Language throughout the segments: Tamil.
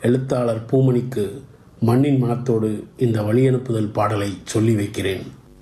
எழுத்தாளர் பூமணிக்கு மண்ணின் மனத்தோடு இந்த வழியனுப்புதல் பாடலை சொல்லி வைக்கிறேன்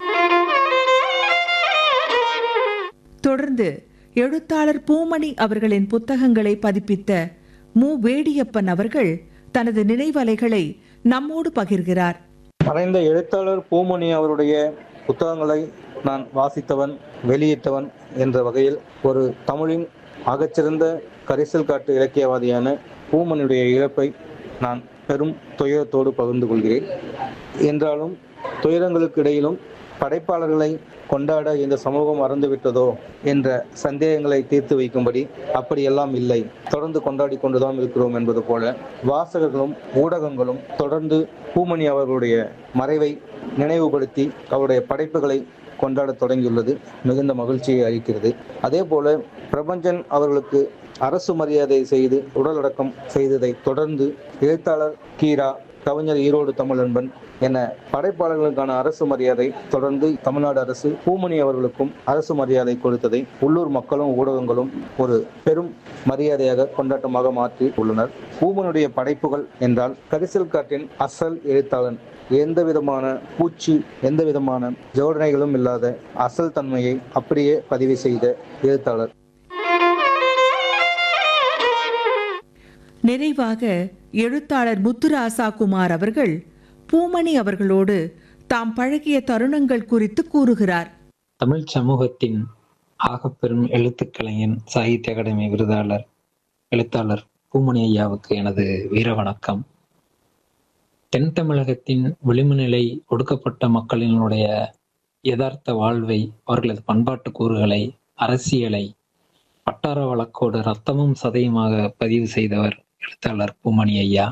தொடர்ந்து எழுத்தாளர் பூமணி அவர்களின் புத்தகங்களை பதிப்பித்த மு வேடியப்பன் அவர்கள் தனது நினைவலைகளை நம்மோடு பகிர்கிறார் மறைந்த எழுத்தாளர் பூமணி அவருடைய புத்தகங்களை நான் வாசித்தவன் வெளியிட்டவன் என்ற வகையில் ஒரு தமிழின் ஆகச்சிறந்த கரிசல் காட்டு இலக்கியவாதியான பூமணியுடைய இழப்பை நான் பெரும் துயரத்தோடு பகிர்ந்து கொள்கிறேன் என்றாலும் துயரங்களுக்கு இடையிலும் படைப்பாளர்களை கொண்டாட இந்த சமூகம் மறந்துவிட்டதோ என்ற சந்தேகங்களை தீர்த்து வைக்கும்படி அப்படியெல்லாம் இல்லை தொடர்ந்து கொண்டாடி கொண்டுதான் இருக்கிறோம் என்பது போல வாசகர்களும் ஊடகங்களும் தொடர்ந்து பூமணி அவர்களுடைய மறைவை நினைவுபடுத்தி அவருடைய படைப்புகளை கொண்டாட தொடங்கியுள்ளது மிகுந்த மகிழ்ச்சியை அளிக்கிறது அதே போல பிரபஞ்சன் அவர்களுக்கு அரசு மரியாதை செய்து உடலடக்கம் செய்ததை தொடர்ந்து எழுத்தாளர் கீரா கவிஞர் ஈரோடு தமிழன்பன் என படைப்பாளர்களுக்கான அரசு மரியாதை தொடர்ந்து தமிழ்நாடு அரசு பூமணி அவர்களுக்கும் அரசு மரியாதை கொடுத்ததை உள்ளூர் மக்களும் ஊடகங்களும் ஒரு பெரும் மரியாதையாக கொண்டாட்டமாக மாற்றி உள்ளனர் பூமனுடைய படைப்புகள் என்றால் கரிசல் காட்டின் அசல் எழுத்தாளன் எந்த விதமான பூச்சி எந்த விதமான ஜோடனைகளும் இல்லாத அசல் தன்மையை அப்படியே பதிவு செய்த எழுத்தாளர் நிறைவாக எழுத்தாளர் முத்துராசா குமார் அவர்கள் பூமணி அவர்களோடு தாம் பழகிய தருணங்கள் குறித்து கூறுகிறார் தமிழ் சமூகத்தின் ஆகப்பெரும் எழுத்துக்கலைஞன் சாகித்ய அகாடமி விருதாளர் எழுத்தாளர் பூமணி ஐயாவுக்கு எனது வீர வணக்கம் தென் தமிழகத்தின் விளிம்புநிலை ஒடுக்கப்பட்ட மக்களினுடைய யதார்த்த வாழ்வை அவர்களது பண்பாட்டு கூறுகளை அரசியலை வட்டார வழக்கோடு ரத்தமும் சதையுமாக பதிவு செய்தவர் எழுத்தாளர் பூமணி ஐயா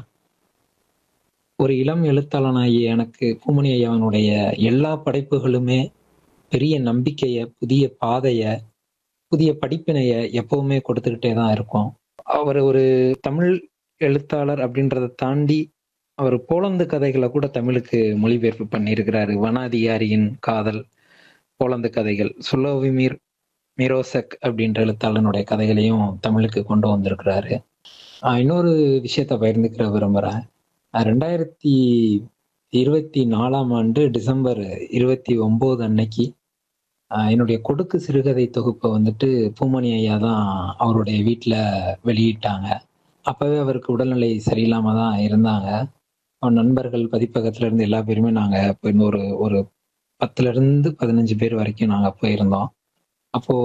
ஒரு இளம் எழுத்தாளனாகிய எனக்கு பூமணி ஐயாவினுடைய எல்லா படைப்புகளுமே பெரிய நம்பிக்கைய புதிய பாதைய புதிய படிப்பினைய எப்பவுமே கொடுத்துக்கிட்டே தான் இருக்கும் அவர் ஒரு தமிழ் எழுத்தாளர் அப்படின்றத தாண்டி அவர் போலந்து கதைகளை கூட தமிழுக்கு மொழிபெயர்ப்பு பண்ணியிருக்கிறாரு வனாதிகாரியின் காதல் போலந்து கதைகள் சுலோவிமீர் மிரோசக் அப்படின்ற எழுத்தாளனுடைய கதைகளையும் தமிழுக்கு கொண்டு வந்திருக்கிறாரு ஆஹ் இன்னொரு விஷயத்த பகிர்ந்துக்கிற விரும்புகிறேன் ரெண்டாயிரத்தி இருபத்தி நாலாம் ஆண்டு டிசம்பர் இருபத்தி ஒன்பது அன்னைக்கு ஆஹ் என்னுடைய கொடுக்கு சிறுகதை தொகுப்பை வந்துட்டு பூமணி ஐயா தான் அவருடைய வீட்டில் வெளியிட்டாங்க அப்பவே அவருக்கு உடல்நிலை சரியில்லாம தான் இருந்தாங்க அவர் நண்பர்கள் பதிப்பகத்துல இருந்து எல்லா பேருமே நாங்க போயிருந்தோம் ஒரு ஒரு பத்துல இருந்து பதினஞ்சு பேர் வரைக்கும் நாங்க போயிருந்தோம் அப்போ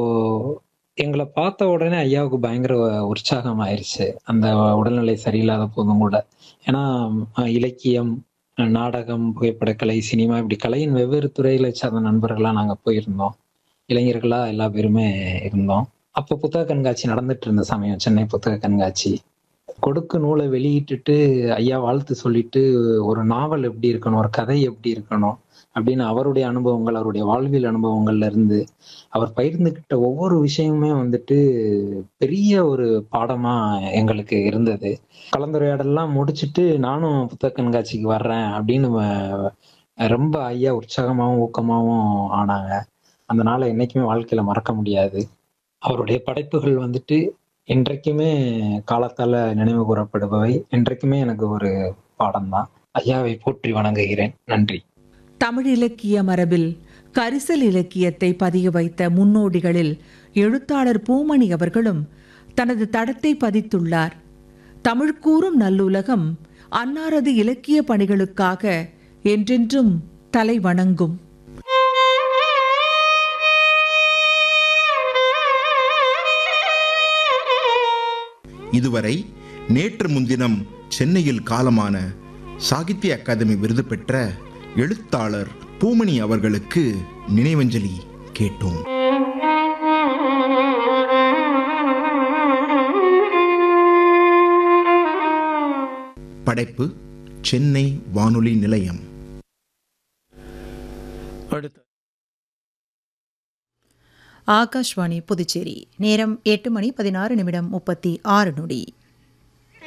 எங்களை பார்த்த உடனே ஐயாவுக்கு பயங்கர உற்சாகம் ஆயிருச்சு அந்த உடல்நிலை சரியில்லாத போதும் கூட ஏன்னா அஹ், இலக்கியம் அஹ், நாடகம் புகைப்படக்கலை சினிமா இப்படி கலையின் வெவ்வேறு துறைகளை சார்ந்த நண்பர்களா நாங்க போயிருந்தோம் இளைஞர்களா எல்லா பேருமே இருந்தோம் அப்போ புத்தக கண்காட்சி நடந்துட்டு இருந்த சமயம் சென்னை புத்தக கண்காட்சி கொடுக்கு நூலை வெளியிட்டுட்டு ஐயா வாழ்த்து சொல்லிட்டு ஒரு நாவல் எப்படி இருக்கணும் ஒரு கதை எப்படி இருக்கணும் அப்படின்னு அவருடைய அனுபவங்கள் அவருடைய வாழ்வியல் அனுபவங்கள்ல இருந்து அவர் பகிர்ந்துகிட்ட ஒவ்வொரு விஷயமுமே வந்துட்டு பெரிய ஒரு பாடமா எங்களுக்கு இருந்தது கலந்துரையாடலாம் முடிச்சுட்டு நானும் புத்தக கண்காட்சிக்கு வர்றேன் அப்படின்னு வ- ரொம்ப ஐயா உற்சாகமாகவும் ஊக்கமாகவும் ஆனாங்க அந்த நாளை என்னைக்குமே வாழ்க்கையில மறக்க முடியாது அவருடைய படைப்புகள் வந்துட்டு இன்றைக்குமே காலத்தால நினைவு கூறப்படுபவை இன்றைக்குமே எனக்கு ஒரு பாடம்தான் ஐயாவை போற்றி வணங்குகிறேன் நன்றி தமிழ் இலக்கிய மரபில் கரிசல் இலக்கியத்தை பதிய வைத்த முன்னோடிகளில் எழுத்தாளர் பூமணி அவர்களும் தனது தடத்தை பதித்துள்ளார் தமிழ் கூறும் நல்லுலகம் அன்னாரது இலக்கிய பணிகளுக்காக என்றென்றும் தலை வணங்கும் இதுவரை நேற்று முன்தினம் சென்னையில் காலமான சாகித்ய அகாதமி விருது பெற்ற எழுத்தாளர் பூமணி அவர்களுக்கு நினைவஞ்சலி கேட்டோம் படைப்பு சென்னை வானொலி நிலையம் அடுத்த ஆகாஷ்வாணி புதுச்சேரி நேரம் எட்டு மணி பதினாறு நிமிடம் முப்பத்தி ஆறு நொடி